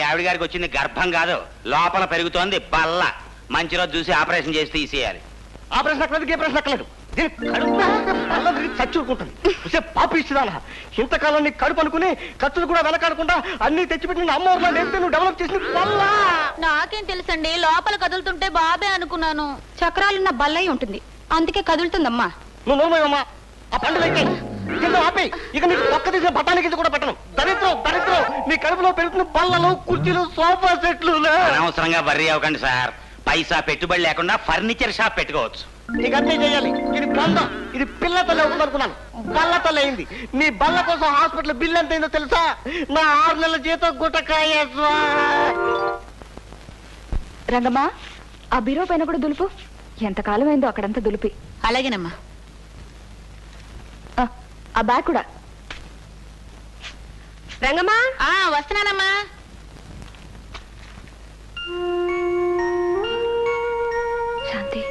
ఆవిడ గారికి వచ్చింది గర్భం కాదు లోపల పెరుగుతోంది బల్ల మంచి రోజు చూసి ఆపరేషన్ చేసి తీసేయాలి ఆపరేషన్ అక్కలేదు ఏ ప్రశ్న అక్కలేదు దీని కడుపు నల్ల తిరిగి చచ్చుకుంటుంది చూసే పాపి ఇస్తుందా ఇంతకాలం నీ కడుపు అనుకుని ఖర్చులు కూడా వెనకాడకుండా అన్ని తెచ్చిపెట్టిన అమ్మవారిలో లేపితే నువ్వు డెవలప్ చేసింది వల్ల నాకేం తెలుసండి లోపల కదులుతుంటే బాబే అనుకున్నాను చక్రాలున్న బల్లయి ఉంటుంది అందుకే కదులుతుందమ్మా నువ్వు నోమయ్యమ్మా ఆ పండుగ అయితే కింద ఆపి ఇక నీకు పక్క తీసిన బఠానీ కింద కూడా పెట్టను దరిద్రం దరిద్రం నీ కడుపులో పెరుగుతున్న బల్లలు కుర్చీలు సోఫా సెట్లు అనవసరంగా వర్రీ అవ్వకండి సార్ పైసా పెట్టుబడి లేకుండా ఫర్నిచర్ షాప్ పెట్టుకోవచ్చు నీకు అన్నీ చేయాలి ఇది బంధం ఇది పిల్ల తల్లి అవుతుంది అనుకున్నాను బల్ల తల్లి అయింది నీ బల్ల కోసం హాస్పిటల్ బిల్ ఎంత అయిందో తెలుసా నా ఆరు నెలల జీతం గుట్టకాయ రంగమ్మా ఆ బీరో పైన కూడా దులుపు ఎంతకాలం అయిందో అక్కడంతా దులిపి అలాగేనమ్మా ఆ, ఆ బ్యాగ్ కూడా రంగమ్మా ఆ వస్తున్నానమ్మా శాంతి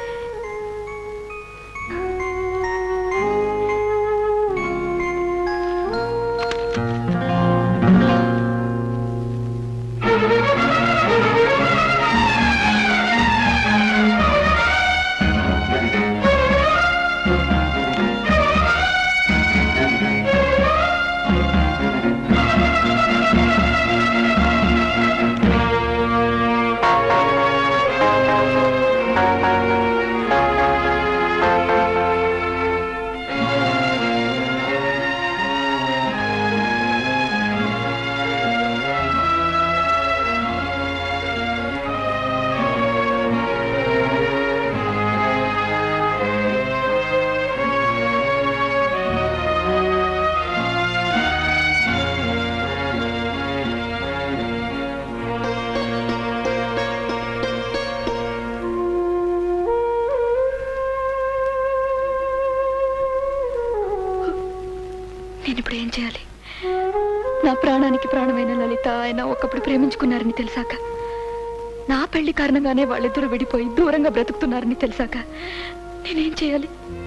నేను ఇప్పుడు ఏం చేయాలి నా ప్రాణానికి ప్రాణమైన లలిత ఆయన ఒకప్పుడు ప్రేమించుకున్నారని తెలిసాక నా పెళ్లి కారణంగానే వాళ్ళిద్దరూ విడిపోయి దూరంగా బ్రతుకుతున్నారని తెలిసాక నేనేం చేయాలి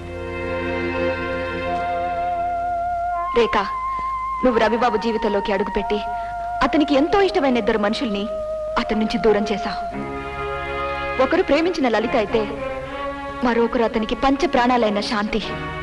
రేఖ నువ్వు రవిబాబు జీవితంలోకి అడుగుపెట్టి అతనికి ఎంతో ఇష్టమైన ఇద్దరు మనుషుల్ని అతని నుంచి దూరం చేశావు ఒకరు ప్రేమించిన లలిత అయితే మరొకరు అతనికి పంచ ప్రాణాలైన శాంతి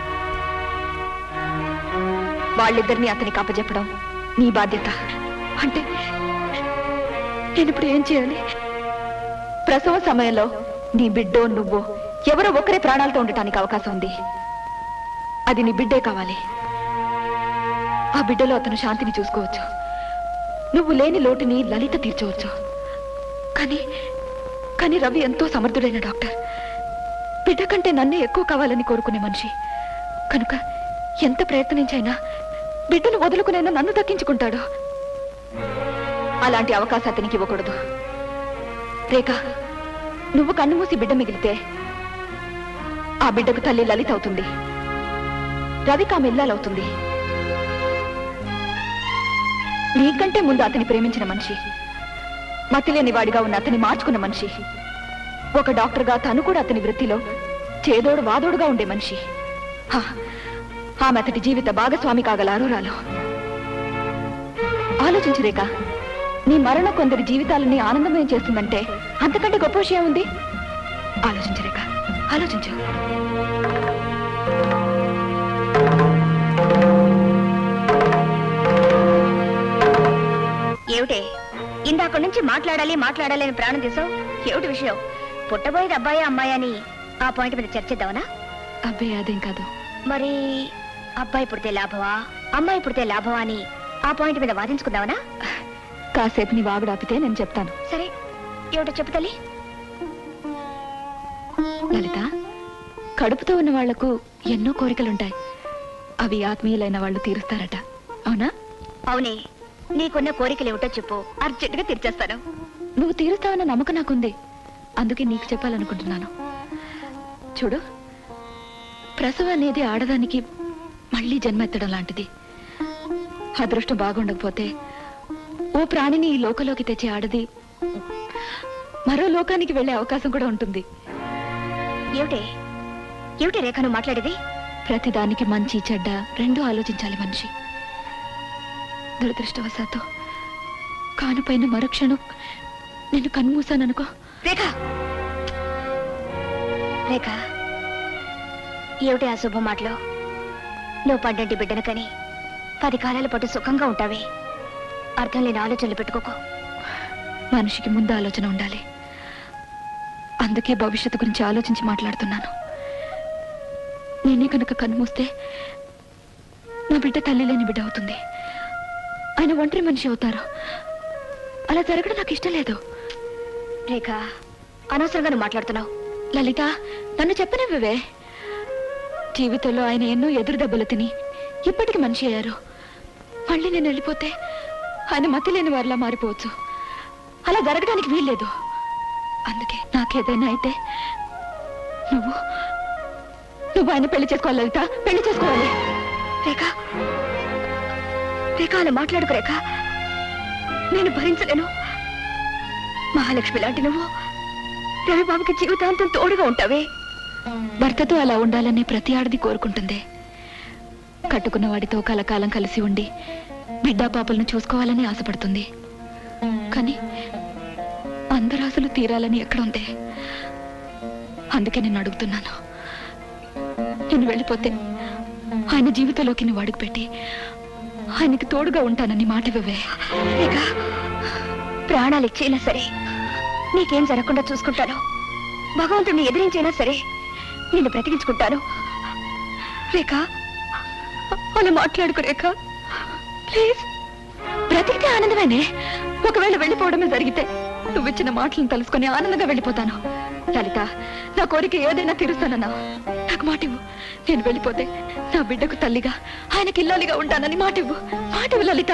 వాళ్ళిద్దరిని అతనికి అప్పచెప్పడం నీ బాధ్యత అంటే నేను ఇప్పుడు ఏం చేయాలి ప్రసవ సమయంలో నీ బిడ్డో నువ్వో ఎవరో ఒకరే ప్రాణాలతో ఉండటానికి అవకాశం ఉంది అది నీ బిడ్డే కావాలి ఆ బిడ్డలో అతను శాంతిని చూసుకోవచ్చు నువ్వు లేని లోటుని లలిత తీర్చవచ్చు కానీ కానీ రవి ఎంతో సమర్థుడైన డాక్టర్ బిడ్డ కంటే నన్నే ఎక్కువ కావాలని కోరుకునే మనిషి కనుక ఎంత ప్రయత్నించైనా బిడ్డను వదులుకునైనా నన్ను దక్కించుకుంటాడు అలాంటి అవకాశం అతనికి ఇవ్వకూడదు రేఖ నువ్వు కన్ను మూసి బిడ్డ మిగిలితే ఆ బిడ్డకు తల్లి లలిత అవుతుంది రవిక మెల్లాలవుతుంది నీకంటే ముందు అతని ప్రేమించిన మనిషి మతిలేని వాడిగా ఉన్న అతని మార్చుకున్న మనిషి ఒక డాక్టర్గా తను కూడా అతని వృత్తిలో చేదోడు వాదోడుగా ఉండే మనిషి హా, ఆమె అతడి జీవిత భాగస్వామి కాగల అరురాలు ఆలోచించు రేఖ నీ మరణ కొందరి జీవితాలని ఆనందమయం చేస్తుందంటే అంతకంటే గొప్ప విషయం ఉంది ఆలోచించు రేఖ ఆలోచించు ఏమిటే ఇందాక నుంచి మాట్లాడాలి మాట్లాడాలి అని ప్రాణం తీసావు ఏమిటి విషయం పుట్టబోయేది అబ్బాయి అమ్మాయి అని ఆ పాయింట్ మీద చర్చిద్దామనా అబ్బే అదేం కాదు మరి అబ్బాయి పుడితే లాభమా అమ్మాయి పుడితే లాభమా అని ఆ పాయింట్ మీద వాదించుకుందామనా కాసేపు నీ వాగుడు ఆపితే నేను చెప్తాను సరే ఏమిటో చెప్పు తల్లి లలిత కడుపుతో ఉన్న వాళ్లకు ఎన్నో కోరికలుంటాయి అవి ఆత్మీయులైన వాళ్ళు తీరుస్తారట అవునా అవునే నీకున్న కోరికలు ఏమిటో చెప్పు అర్జెంటుగా తీర్చేస్తాను నువ్వు తీరుస్తావన్న నమ్మకం నాకుంది అందుకే నీకు చెప్పాలనుకుంటున్నాను చూడు ప్రసవం అనేది ఆడదానికి మళ్ళీ జన్మెత్తడం లాంటిది అదృష్టం బాగుండకపోతే ఓ ప్రాణిని ఈ లోకంలోకి తెచ్చే ఆడది మరో లోకానికి వెళ్ళే అవకాశం కూడా ఉంటుంది ఏమిటే ఏమిటి రేఖ నువ్వు మాట్లాడేది ప్రతిదానికి మంచి చెడ్డ రెండూ ఆలోచించాలి మనిషి దురదృష్టవశాత్తు కానుపైన మరుక్షణం నేను కన్మూసాననుకో రేఖ రేఖ ఏమిటి ఆ శుభ మాటలు నువ్వు పడ్డంటి బిడ్డను కని పది కాలాల పాటు సుఖంగా ఉంటావే అర్థం లేని ఆలోచనలు పెట్టుకోకు మనిషికి ముందు ఆలోచన ఉండాలి అందుకే భవిష్యత్తు గురించి ఆలోచించి మాట్లాడుతున్నాను నేనే కనుక కన్నుమూస్తే నా బిడ్డ తల్లి లేని బిడ్డ అవుతుంది ఆయన ఒంటరి మనిషి అవుతారు అలా జరగడం నాకు ఇష్టం లేదు రేఖ అనవసరంగా నువ్వు మాట్లాడుతున్నావు లలిత నన్ను చెప్పనివ్వవే జీవితంలో ఆయన ఎన్నో ఎదురు దెబ్బలు తిని ఇప్పటికి మనిషి అయ్యారు మళ్ళీ నేను వెళ్ళిపోతే ఆయన మతి లేని వారిలా మారిపోవచ్చు అలా జరగడానికి వీల్లేదు అందుకే నాకేదైనా అయితే నువ్వు నువ్వు ఆయన పెళ్లి చేసుకోవాలి లలిత పెళ్లి చేసుకోవాలి రేఖ రేఖ అలా మాట్లాడుకు రేఖ నేను భరించలేను మహాలక్ష్మి లాంటి నువ్వు రవిబాబుకి జీవితాంతం తోడుగా ఉంటావే భర్తతో అలా ఉండాలని ప్రతి ఆడది కోరుకుంటుంది కట్టుకున్న వాడితో కలకాలం కలిసి ఉండి బిడ్డా పాపలను చూసుకోవాలని ఆశపడుతుంది కానీ అందరు ఆశలు తీరాలని ఎక్కడుంది అందుకే నేను అడుగుతున్నాను నేను వెళ్ళిపోతే ఆయన జీవితంలోకి నువ్వు అడుగు పెట్టి ఆయనకి తోడుగా ఉంటానని మాట ఇవ్వవే రేఖ ప్రాణాలు ఇచ్చైనా సరే నీకేం జరగకుండా చూసుకుంటాను భగవంతుడిని ఎదిరించైనా సరే నిన్ను బ్రతికించుకుంటాను రేఖ అలా మాట్లాడుకో రేఖ ప్లీజ్ బ్రతికితే ఆనందమేనే ఒకవేళ వెళ్ళిపోవడమే జరిగితే నువ్వు ఇచ్చిన మాటలను తలుసుకొని ఆనందంగా వెళ్ళిపోతాను లలిత నా కోరిక ఏదైనా తీరుస్తానన్నా నాకు మాట ఇవ్వు నేను వెళ్ళిపోతే నా బిడ్డకు తల్లిగా ఆయనకి ఇల్లాలిగా ఉంటానని మాట ఇవ్వు మాట ఇవ్వు లలిత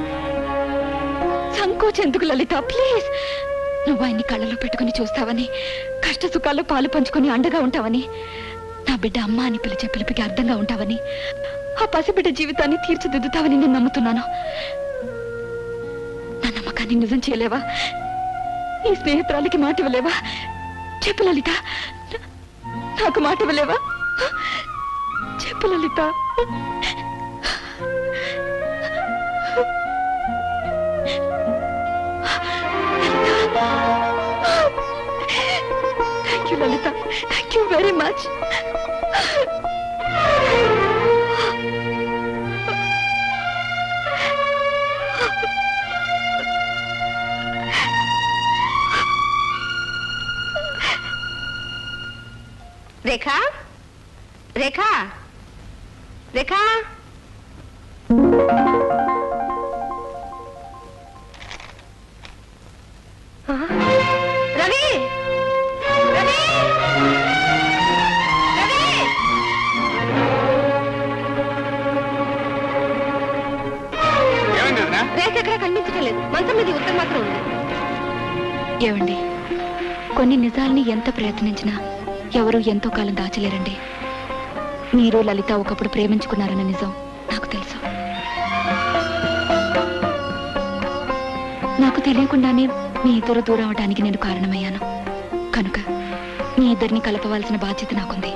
సంకోచెందుకు లలిత ప్లీజ్ నువ్వు ఆయన్ని కళ్ళలో పెట్టుకుని చూస్తావని కష్ట సుఖాల్లో పాలు పంచుకొని అండగా ఉంటావని నా బిడ్డ అమ్మ అని పిలిచే పిలిపికి అర్థంగా ఉంటావని ఆ పసిబిడ్డ జీవితాన్ని తీర్చిదిద్దుతావని నేను నమ్ముతున్నాను నా నమ్మకాన్ని నిజం చేయలేవా ఈ స్నేహితురాలికి మాట ఇవ్వలేవా చెప్పు లలిత నాకు మాట ఇవ్వలేవా చెప్పు Lalitha thank you Lalitha thank you very much Rekha Rekha Rekha ఆ? రవి రవి రవి ఏమైంది వదినా? రేఖ ఎక్కడ కనిపించడం లేదు మంచం మీద ఉత్తరం మాత్రం ఉంది ఏమండి కొన్ని నిజాల్ని ఎంత ప్రయత్నించినా ఎవరు ఎంతో కాలం దాచలేరండి మీరు లలిత ఒకప్పుడు ప్రేమించుకున్నారన్న నిజం నాకు తెలుసు నాకు తెలియకుండానే మీ ఇద్దరు దూరం అవడానికి నేను కారణమయ్యాను కనుక మీ ఇద్దరిని కలపవలసిన బాధ్యత నాకుంది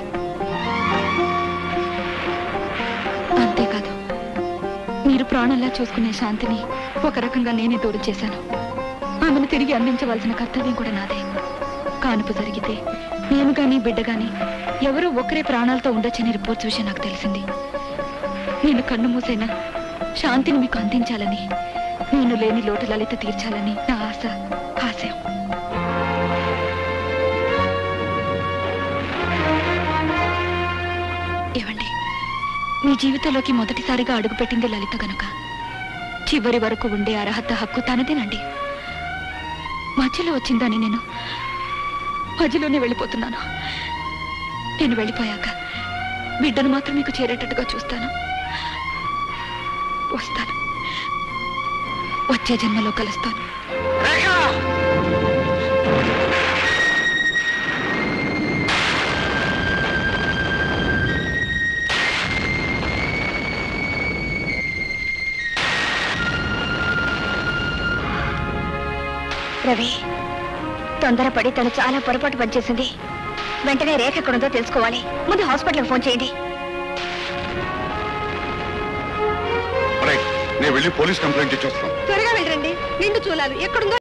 అంతేకాదు మీరు ప్రాణంలా చూసుకునే శాంతిని ఒక రకంగా నేనే దూరం చేశాను ఆమెను తిరిగి అందించవలసిన కర్తవ్యం కూడా నాదే కానుపు జరిగితే నేను గాని బిడ్డ గాని ఎవరో ఒకరే ప్రాణాలతో ఉండొచ్చని రిపోర్ట్స్ విషయం నాకు తెలిసింది నేను కన్ను మూసైనా శాంతిని మీకు అందించాలని నేను లేని లోటు లలిత తీర్చాలని నా ఆశ ఆశయం ఏవండి మీ జీవితంలోకి మొదటిసారిగా అడుగుపెట్టింది లలిత గనుక చివరి వరకు ఉండే అర్హత హక్కు తనదేనండి మధ్యలో వచ్చిందని నేను మధ్యలోనే వెళ్ళిపోతున్నాను నేను వెళ్ళిపోయాక బిడ్డను మాత్రం మీకు చేరేటట్టుగా చూస్తాను వస్తాను వచ్చే జన్మలో కలుస్తాను రేఖ! రవి తొందరపడి తను చాలా పొరపాటు పనిచేసింది వెంటనే రేఖ ఎక్కడుందో తెలుసుకోవాలి ముందు హాస్పిటల్కి ఫోన్ చేయండి రైట్ నేను వెళ్ళి పోలీస్ కంప్లైంట్ ఇచ్చేస్తాను త్వరగా వెళ్ళండి నిండు చూలాలు ఎక్కడుందో